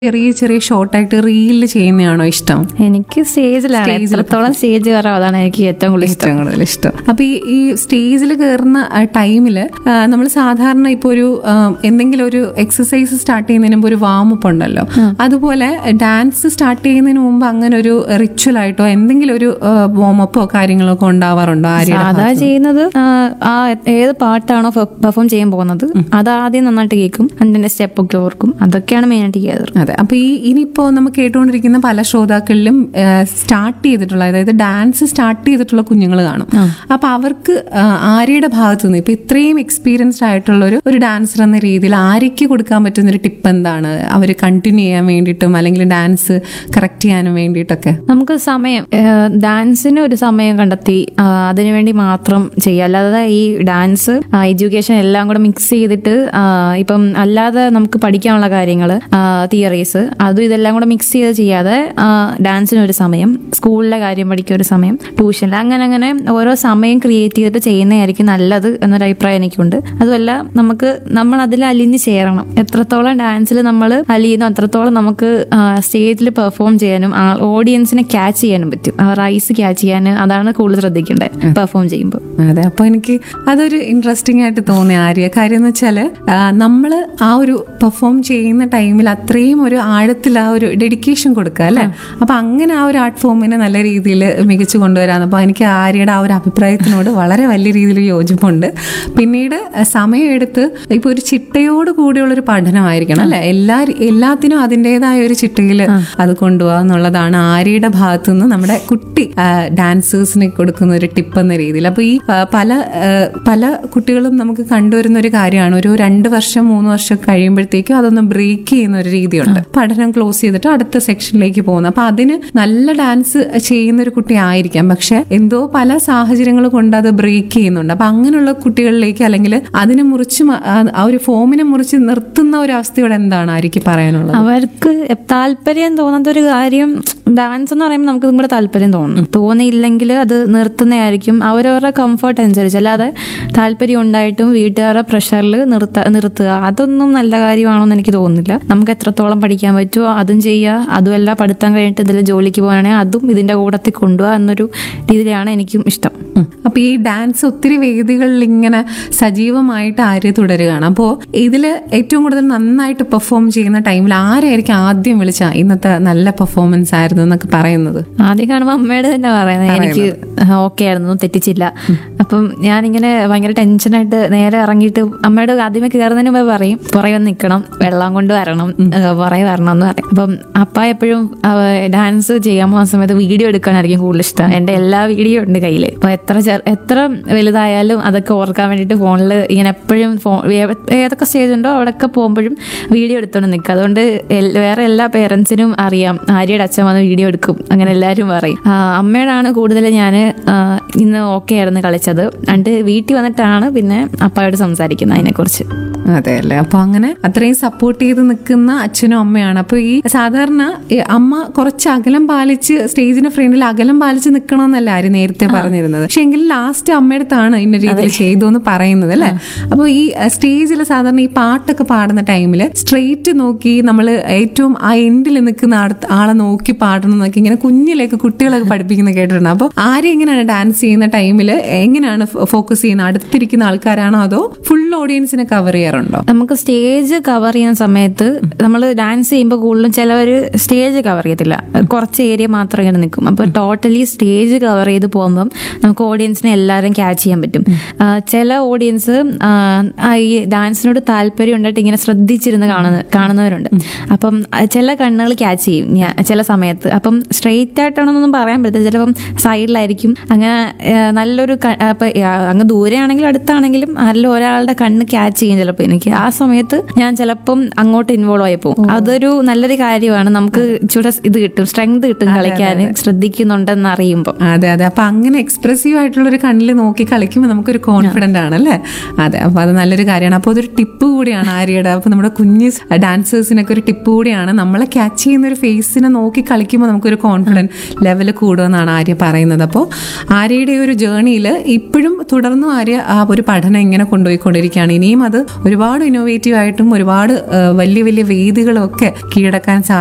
ചെറിയ ചെറിയ ഷോർട്ടായിട്ട് റീലിൽ ചെയ്യുന്നതാണോ ഇഷ്ടം എനിക്ക് സ്റ്റേജിലാണ് സ്റ്റേജിൽ എത്രത്തോളം സ്റ്റേജ് കയറാം അതാണ് എനിക്ക് ഏറ്റവും കൂടുതൽ ഇഷ്ടം ഏറ്റവും കൂടുതൽ ഇഷ്ടം അപ്പൊ ഈ ഈ സ്റ്റേജിൽ കയറുന്ന ടൈമില് നമ്മൾ സാധാരണ ഇപ്പൊ ഒരു ആ, എന്തെങ്കിലും ഒരു എക്സസൈസ് സ്റ്റാർട്ട് ചെയ്യുന്നതിന് മുമ്പ് ഒരു വാമപ്പ് ഉണ്ടല്ലോ അതുപോലെ ഡാൻസ് സ്റ്റാർട്ട് ചെയ്യുന്നതിന് മുമ്പ് അങ്ങനെ ഒരു റിച്വൽ ആയിട്ടോ എന്തെങ്കിലും ഒരു വാമപ്പോ കാര്യങ്ങളോ ഒക്കെ ഉണ്ടാവാറുണ്ടോ ആര്യ സാധാ ചെയ്യുന്നത് ആ, ആ ഏത് പാട്ടാണോ പെർഫോം ചെയ്യാൻ പോകുന്നത് അത് ആദ്യം നന്നായിട്ട് കേൾക്കും അതിന്റെ സ്റ്റെപ്പ് ഒക്കെ ഓർക്കും അതൊക്കെയാണ് മെയിനായിട്ട് ചെയ്യാറ് അതെ അപ്പൊ ഈ ഇനിയിപ്പോ നമ്മൾ കേട്ടുകൊണ്ടിരിക്കുന്ന പല ശ്രോതാക്കളിലും സ്റ്റാർട്ട് ചെയ്തിട്ടുള്ള അതായത് ഡാൻസ് സ്റ്റാർട്ട് ചെയ്തിട്ടുള്ള കുഞ്ഞുങ്ങൾ കാണും അപ്പൊ അവർക്ക് ആ, ആര്യയുടെ ഭാഗത്തു നിന്ന് ഇപ്പൊ ഇത്രയും എക്സ്പീരിയൻസ്ഡ് ആയിട്ടുള്ള ഒരു ഒരു ഡാൻസർ എന്ന രീതിയിൽ ആര്യയ്ക്ക് കൊടുക്കാൻ പറ്റുന്ന ഒരു ടിപ്പ് എന്താണ് അവർ കണ്ടിന്യൂ ചെയ്യാൻ വേണ്ടിയിട്ടും അല്ലെങ്കിൽ ഡാൻസ് കറക്റ്റ് ചെയ്യാനും വേണ്ടിയിട്ടൊക്കെ നമുക്ക് സമയം ഡാൻസിന് ഒരു സമയം കണ്ടെത്തി ആ, അതിനുവേണ്ടി മാത്രം ചെയ്യുക അല്ലാതെ ഈ ഡാൻസ് എഡ്യൂക്കേഷൻ എല്ലാം കൂടെ മിക്സ് ചെയ്തിട്ട് ആ, ഇപ്പം അല്ലാതെ നമുക്ക് പഠിക്കാനുള്ള കാര്യങ്ങൾ തിയറീസ് അതും ഇതെല്ലാം കൂടെ മിക്സ് ചെയ്ത് ചെയ്യാതെ ഡാൻസിന് ഒരു സമയം സ്കൂളിലെ കാര്യം പഠിക്കാൻ ഒരു സമയം ട്യൂഷനിൽ അങ്ങനെ അങ്ങനെ ഓരോ സമയം ക്രിയേറ്റ് ചെയ്തിട്ട് ചെയ്യുന്നതായിരിക്കും നല്ലത് എന്നൊരു അഭിപ്രായം എനിക്കുണ്ട് അതുമല്ല നമുക്ക് നമ്മൾ അതിൽ അലിഞ്ഞ് ചേരണം എത്രത്തോളം ഡാൻസിൽ നമ്മൾ അലിയുന്നു അത്രത്തോളം നമുക്ക് സ്റ്റേജിൽ പെർഫോം ചെയ്യാനും ഓഡിയൻസിനെ ക്യാച്ച് ചെയ്യാനും പറ്റും ആ റൈസ് ക്യാച്ച് ചെയ്യാൻ അതാണ് കൂടുതൽ ശ്രദ്ധിക്കേണ്ടത് പെർഫോം ചെയ്യുമ്പോൾ അതെ അപ്പൊ എനിക്ക് അതൊരു ഇൻട്രസ്റ്റിംഗ് ആയിട്ട് തോന്നി ആര്യ കാര്യം എന്ന് വെച്ചാല് നമ്മൾ ആ ഒരു പെർഫോം ചെയ്യുന്ന ടൈമിൽ അത്രയും ഒരു ആഴത്തിൽ ആ ഒരു ഡെഡിക്കേഷൻ കൊടുക്കുക അല്ലെ അപ്പൊ അങ്ങനെ ആ ഒരു ആർട്ട് ഫോമിനെ നല്ല രീതിയിൽ മികച്ചു കൊണ്ടുവരാന്ന് അപ്പൊ എനിക്ക് ആര്യയുടെ ആ ഒരു അഭിപ്രായത്തിനോട് വളരെ വലിയ രീതിയിൽ യോജിപ്പുണ്ട് പിന്നീട് അഹ് സമയമെടുത്ത് ഇപ്പൊ ഒരു ചിട്ടയോട് കൂടിയുള്ള ഒരു പഠനമായിരിക്കണം അല്ലെ എല്ലാ എല്ലാത്തിനും അതിൻ്റെതായ ഒരു ചിട്ടയിൽ അത് കൊണ്ടുപോകുക എന്നുള്ളതാണ് ആര്യയുടെ ഭാഗത്തു നിന്ന് നമ്മുടെ കുട്ടി ഡാൻസേഴ്സിന് കൊടുക്കുന്ന ഒരു ടിപ്പ് എന്ന രീതിയിൽ അപ്പൊ ഈ ആ, പല ആ, പല കുട്ടികളും നമുക്ക് കണ്ടുവരുന്ന ഒരു കാര്യമാണ് ഒരു രണ്ട് വർഷം മൂന്ന് വർഷം കഴിയുമ്പോഴത്തേക്കും അതൊന്ന് ബ്രേക്ക് ചെയ്യുന്ന ഒരു രീതിയുണ്ട് പഠനം ക്ലോസ് ചെയ്തിട്ട് അടുത്ത സെക്ഷനിലേക്ക് പോകുന്നു അപ്പൊ അതിന് നല്ല ഡാൻസ് ചെയ്യുന്ന ഒരു കുട്ടി ആയിരിക്കാം പക്ഷെ എന്തോ പല സാഹചര്യങ്ങൾ കൊണ്ട് അത് ബ്രേക്ക് ചെയ്യുന്നുണ്ട് അപ്പൊ അങ്ങനെയുള്ള കുട്ടികളിലേക്ക് അല്ലെങ്കിൽ അതിനെ മുറിച്ച് മ- ആ ആ ഒരു ഫോമിനെ മുറിച്ച് നിർത്തുന്ന ഒരു അവസ്ഥയോടെ എന്താണ് ആയിരിക്കും പറയാനുള്ളത് അവർക്ക് താല്പര്യം തോന്നാത്ത ഒരു കാര്യം ഡാൻസ് എന്ന് പറയുമ്പോൾ നമുക്ക് കൂടെ താല്പര്യം തോന്നും തോന്നിയില്ലെങ്കിൽ അത് നിർത്തുന്നതായിരിക്കും അവരവരുടെ കംഫർട്ട് അനുസരിച്ച് അല്ലാതെ താല്പര്യം ഉണ്ടായിട്ടും വീട്ടുകാരുടെ പ്രഷറിൽ നിർത്ത നിർത്തുക അതൊന്നും നല്ല കാര്യമാണെന്ന് എനിക്ക് തോന്നുന്നില്ല നമുക്ക് എത്രത്തോളം പഠിക്കാൻ പറ്റുമോ അതും ചെയ്യുക അതുമല്ല പഠിത്തം കഴിഞ്ഞിട്ട് ഇതിൽ ജോലിക്ക് പോകാനാണെങ്കിൽ അതും ഇതിന്റെ കൂടത്തിൽ കൊണ്ടുപോകുക എന്നൊരു രീതിയിലാണ് എനിക്കും ഇഷ്ടം ഉം. അപ്പൊ ഈ ഡാൻസ് ഒത്തിരി വേദികളിൽ ഇങ്ങനെ സജീവമായിട്ട് ആര്യ തുടരുകയാണ് അപ്പോ ഇതില് ഏറ്റവും കൂടുതൽ നന്നായിട്ട് പെർഫോം ചെയ്യുന്ന ടൈമിൽ ആരായിരിക്കും ആദ്യം വിളിച്ച ഇന്നത്തെ നല്ല പെർഫോമൻസ് ആയിരുന്നു എന്നൊക്കെ പറയുന്നത് ആദ്യം കാണുമ്പോൾ അമ്മയുടെ തന്നെ പറയുന്നത് എനിക്ക് ഓക്കെ ആയിരുന്നു തെറ്റിച്ചില്ല അപ്പം ഞാനിങ്ങനെ ഭയങ്കര ടെൻഷനായിട്ട് നേരെ ഇറങ്ങിയിട്ട് അമ്മയുടെ ആദ്യമേ കയറുന്നതിന് മുമ്പ് പറയും പുറകെ വന്ന് നിൽക്കണം വെള്ളം കൊണ്ട് വരണം ഏഹ് പുറകെ വരണം എന്ന് പറയും അപ്പം അപ്പ എപ്പോഴും ഡാൻസ് ചെയ്യാൻ പോകുന്ന സമയത്ത് വീഡിയോ എടുക്കാനായിരിക്കും കൂടുതൽ ഇഷ്ടം എൻ്റെ എല്ലാ വീഡിയോ ഉണ്ട് കയ്യിൽ അപ്പൊ എത്ര ചെറു എത്ര വലുതായാലും അതൊക്കെ ഓർക്കാൻ വേണ്ടിയിട്ട് ഫോണിൽ ഇങ്ങനെ എപ്പോഴും ഫോൺ ഏതൊക്കെ സ്റ്റേജ് ഉണ്ടോ അവിടെയൊക്കെ പോകുമ്പോഴും വീഡിയോ എടുത്തോണ്ട് നിൽക്കും അതുകൊണ്ട് എൽ- വേറെ എല്ലാ പേരൻസിനും അറിയാം ആര്യയുടെ അച്ഛൻ വന്ന് വീഡിയോ എടുക്കും അങ്ങനെ എല്ലാവരും പറയും ആ, അമ്മയോടാണ് കൂടുതൽ ഞാൻ ഇന്ന് ഓക്കെ ആയിരുന്നു കളിച്ചത് എന്നിട്ട് വീട്ടിൽ വന്നിട്ടാണ് പിന്നെ അപ്പായോട് സംസാരിക്കുന്നത് അതിനെക്കുറിച്ച് അതെ അല്ലേ അപ്പൊ അങ്ങനെ അത്രയും സപ്പോർട്ട് ചെയ്ത് നിൽക്കുന്ന അച്ഛനും അമ്മയാണ് അപ്പൊ ഈ സാധാരണ ഈ അമ്മ കുറച്ച് അകലം പാലിച്ച് സ്റ്റേജിന് ഫ്രണ്ടിൽ അകലം പാലിച്ച് നിൽക്കണമെന്നല്ല ആര് നേരത്തെ പറഞ്ഞിരുന്നത് പക്ഷെ എങ്കിൽ ലാസ്റ്റ് അമ്മയുടെ അടുത്താണ് ഇന്ന രീതിയിൽ ചെയ്തു എന്ന് പറയുന്നത് അല്ലെ അപ്പൊ ഈ സ്റ്റേജിൽ സാധാരണ ഈ പാട്ടൊക്കെ പാടുന്ന ടൈമിൽ സ്ട്രെയിറ്റ് നോക്കി നമ്മൾ ഏറ്റവും ആ എൻഡിൽ നിൽക്കുന്ന അടുത്ത ആളെ നോക്കി പാടണം എന്നൊക്കെ ഇങ്ങനെ കുഞ്ഞിലേക്ക് കുട്ടികളൊക്കെ പഠിപ്പിക്കുന്ന കേട്ടിട്ടുണ്ട് അപ്പൊ ആരും എങ്ങനെയാണ് ഡാൻസ് ചെയ്യുന്ന ടൈമിൽ എങ്ങനെയാണ് ഫോക്കസ് ചെയ്യുന്നത് അടുത്തിരിക്കുന്ന ആൾക്കാരാണോ അതോ ഫുൾ ഓഡിയൻസിനെ കവർ ചെയ്യാറുണ്ടോ നമുക്ക് സ്റ്റേജ് കവർ ചെയ്യുന്ന സമയത്ത് നമ്മൾ ഡാൻസ് ചെയ്യുമ്പോൾ കൂടുതലും ചിലവർ സ്റ്റേജ് കവർ ചെയ്യത്തില്ല കുറച്ച് ഏരിയ മാത്രം ഇങ്ങനെ നിൽക്കും അപ്പോൾ ടോട്ടലി സ്റ്റേജ് കവർ ചെയ്ത് പോകുമ്പം നമുക്ക് ഓഡിയൻസിനെ എല്ലാവരും ക്യാച്ച് ചെയ്യാൻ പറ്റും ആ, ചില ഓഡിയൻസ് ഈ ഡാൻസിനോട് താല്പര്യം ഉണ്ടായിട്ട് ഇങ്ങനെ ശ്രദ്ധിച്ചിരുന്ന് കാണുന്ന കാണുന്നവരുണ്ട് അപ്പം ആ, ചില കണ്ണുകൾ ക്യാച്ച് ചെയ്യും ഞാൻ ചില സമയത്ത് അപ്പം സ്ട്രെയിറ്റ് ആയിട്ടാണെന്നൊന്നും പറയാൻ പറ്റത്തില്ല ചിലപ്പം സൈഡിലായിരിക്കും അങ്ങനെ ആ, നല്ലൊരു ക- അപ്പൊ ആ, അങ്ങ് ദൂരെയാണെങ്കിലും അടുത്താണെങ്കിലും നല്ല ഒരാളുടെ കണ്ണ് ക്യാച്ച് ചെയ്യും ചിലപ്പോൾ എനിക്ക് ആ സമയത്ത് ഞാൻ ചിലപ്പം അങ്ങോട്ട് ഇൻവോൾവ് ആയി പോകും അതൊരു നല്ലൊരു കാര്യമാണ് നമുക്ക് ഇച്ചിരി ഇത് കിട്ടും സ്ട്രെങ്ത് കിട്ടും കളിക്കാൻ ശ്രദ്ധിക്കുന്നുണ്ടെന്ന് അറിയുമ്പോൾ അതെ അതെ അപ്പൊ അങ്ങനെ എക്സ്പ്രസീവ് ആയിട്ടുള്ള ഒരു കണ്ണിൽ നോക്കി കളിക്കുമ്പോൾ നമുക്കൊരു കോൺഫിഡന്റ് ആണ് അല്ലേ അതെ അപ്പൊ അത് നല്ലൊരു കാര്യമാണ് അപ്പോൾ അതൊരു ടിപ്പ് കൂടിയാണ് ആര്യയുടെ അപ്പൊ നമ്മുടെ കുഞ്ഞ് ഡാൻസേഴ്സിനൊക്കെ ഒരു ടിപ്പ് കൂടിയാണ് നമ്മളെ ക്യാച്ച് ചെയ്യുന്ന ഒരു ഫേസിനെ നോക്കി കളിക്കുമ്പോൾ നമുക്കൊരു കോൺഫിഡൻസ് ലെവൽ കൂടുമെന്നാണ് ആര്യ പറയുന്നത് അപ്പോൾ ആര്യയുടെ ഈ ഒരു ജേണിയിൽ ഇപ്പോഴും തുടർന്നും ആര്യ ആ ഒരു പഠനം ഇങ്ങനെ കൊണ്ടുപോയിക്കൊണ്ടിരിക്കുകയാണ് ഇനിയും അത് ഒരുപാട് ഇന്നോവേറ്റീവ് ആയിട്ടും ഒരുപാട് ആ, വലിയ വലിയ വേദികളും ഒക്കെ കീഴടക്കാൻ സാധിക്കും